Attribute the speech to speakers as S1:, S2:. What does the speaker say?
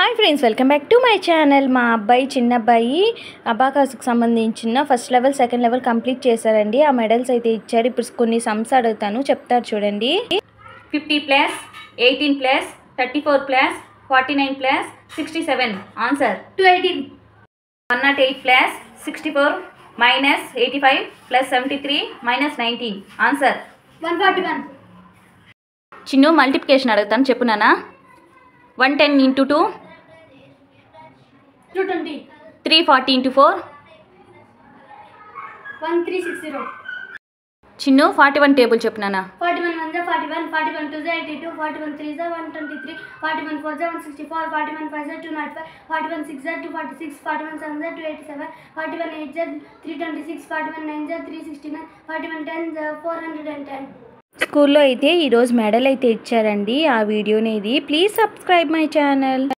S1: hi friends welcome back to my channel మా అబ్బాయి చిన్న అబ్బాయి అబాకాస్కి సంబంధించిన first level second level complete చేశారండి ఆ మెడల్స్ అయితే ఇచ్చారు ఇప్పుడు కొన్ని సమ్స్ అడుగుతాను చెప్తారు చూడండి
S2: fifty plus eighteen plus thirty four plus forty nine plus sixty seven answer
S3: two eighteen
S2: one nought eight plus sixty four minus eighty five plus seventy three minus nineteen answer
S3: one forty one
S2: Chinnu multiplication అడుగుతాను చెప్పు నాన్న one ten into two
S3: two twenty
S2: three forty into four
S3: one three six zero
S2: Chinnu forty one table చెప్పు నాన్న
S3: forty one one జా forty one forty one two జా eighty two forty one three జా one twenty three forty one four జా one sixty four forty one five జా two nought five forty one six జా two forty six forty one seven జా two eighty seven forty one eight జా three twenty six forty one nine జా three sixty nine forty one ten జా four hundred and ten
S1: స్కూల్లో అయితే ఈరోజు medal అయితే ఇచ్చారండి ఆ వీడియోని ఇది ప్లీజ్ సబ్స్క్రైబ్ మై ఛానల్